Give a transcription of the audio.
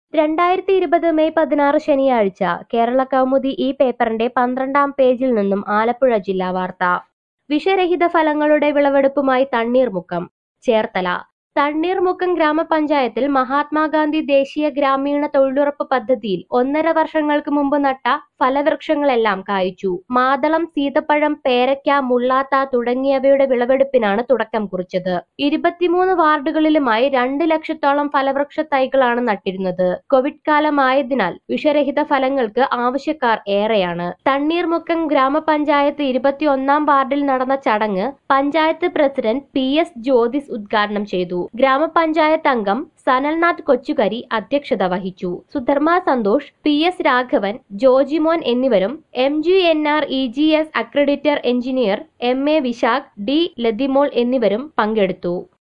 രണ്ടായിരത്തി ഇരുപത് മെയ് പതിനാറ് ശനിയാഴ്ച കേരള കൗമുദി ഈ പേപ്പറിന്റെ പന്ത്രണ്ടാം പേജിൽ നിന്നും ആലപ്പുഴ ജില്ലാ വാർത്ത വിഷരഹിത ഫലങ്ങളുടെ വിളവെടുപ്പുമായി തണ്ണീർമുക്കം ചേർത്തല തണ്ണീർമുക്കം ഗ്രാമപഞ്ചായത്തിൽ മഹാത്മാഗാന്ധി ദേശീയ ഗ്രാമീണ തൊഴിലുറപ്പ് പദ്ധതിയിൽ ഒന്നര വർഷങ്ങൾക്ക് മുമ്പ് നട്ട ഫലവൃക്ഷങ്ങളെല്ലാം കായ്ച്ചു മാതളം സീതപ്പഴം പേരയ്ക്ക മുള്ളാത്ത തുടങ്ങിയവയുടെ വിളവെടുപ്പിനാണ് തുടക്കം കുറിച്ചത് ഇരുപത്തിമൂന്ന് വാർഡുകളിലുമായി രണ്ട് ലക്ഷത്തോളം ഫലവൃക്ഷ തൈകളാണ് നട്ടിരുന്നത് കോവിഡ് കാലമായതിനാൽ വിഷരഹിത ഫലങ്ങൾക്ക് ആവശ്യക്കാർ ഏറെയാണ് തണ്ണീർമുക്കം ഗ്രാമപഞ്ചായത്ത് ഇരുപത്തിയൊന്നാം വാർഡിൽ നടന്ന ചടങ്ങ് panchayat president P S Jyothis ഉദ്ഘാടനം ചെയ്തു ഗ്രാമപഞ്ചായത്ത് അംഗം സനൽനാഥ് കൊച്ചുകരി അധ്യക്ഷത വഹിച്ചു സുധർമ്മ സന്തോഷ് പി എസ് രാഘവൻ ജോജിമോൻ എന്നിവരും M G N R E G S accredited engineer M A Vishakh D Lathimol എന്നിവരും പങ്കെടുത്തു